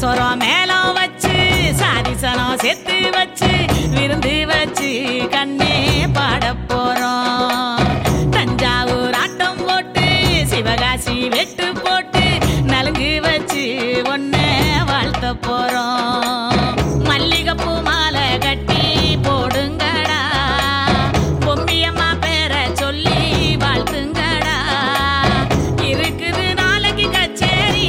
நாதஸ்வரம் மேலம் வச்சு சாதிசனம் செத்து வச்சு விருந்து வச்சு கண்ணே பாட போறோம் தஞ்சாவூர் ஆட்டம் போட்டு சிவகாசி வெட்டு போட்டு நலுங்கு வச்சு ஒன்ன வாழ்த்த போறோம் மல்லிகைப்பூ மாலை கட்டி போடுங்கடா பொம்பியம்மா பேரை சொல்லி வாழ்த்துங்கடா இருக்குது நாளைக்கு கச்சேரி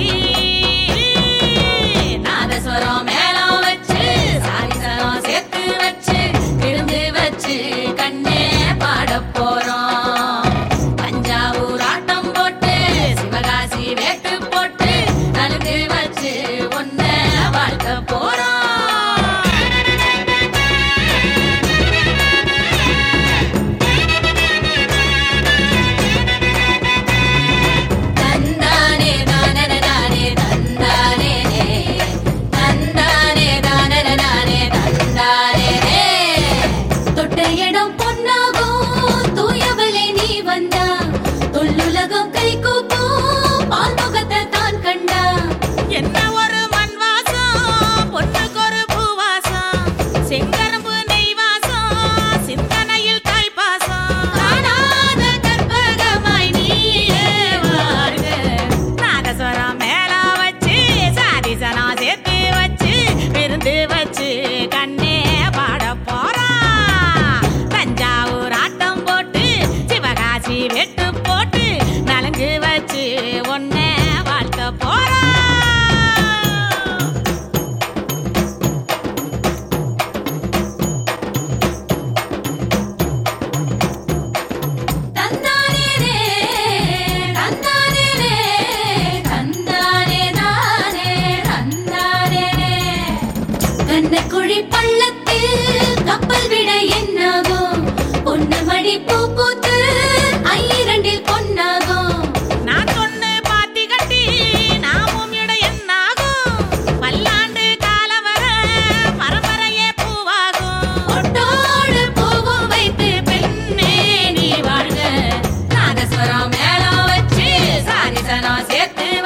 நாதஸ்வரம் மேளம் வச்சு சாரிசரம் சேர்த்து வச்சு விருந்து வச்சு கண்ணே பாட போறோம் தஞ்சாவூர் ஆட்டம் போட்டு சிவகாசி வேட்டு போட்டு நலுங்கு வச்சு ஒன்ன வாழ்த்த போறோம் தந்தானே தானனதானே தந்தானே நே. தந்தானே தானனதானே தந்தானே நே. தொட்ட இடம் பொன்னாகும் தூயவளே நீ வந்தா தொல்லுலகம் கை கூப்பும் பால் முகத்தை தான் கண்டா என்ன ஒரு மண் வாசம் பொண்ணுக்கு ஒரு பூவாசம் செங்கரும்பு நெய் வாசம் சிந்தனையில் தாய் பாசம் காணாத கற்பகமாய் நீயே வாழ்க நாதஸ்வரம் மேல வச்சு சாதிசனா சேர்த்து வச்சு விருந்து வச்சு கண்ணே பாட போறான் தஞ்சாவூர் ஆட்டம் போட்டு சிவகாசி வெட்டு போட்டு நலங்கு வச்சு ஒன்னே வாழ்த்த போறான் தந்தானே நே, தந்தானே நே, தந்தானே தானே, தந்தானே நே. கன்னக்குழி பள்ளத்தில் கப்பல் விட என்னாகும் பொண்ணு மடி பூ பூத்து ஐரண்டில் பொன்னாகும் நான் சொன்ன பாத்தி கட்டி நாமும் இட என்னாகும் பல்லாண்டு கால வர பரம்பரையே பூவாகும் ஒட்டோடு பூவும் வைத்து பெண்ணே நீ வாழ்க நாதஸ்வரம் மேளம் வச்சு சாதிசனம் சேர்த்து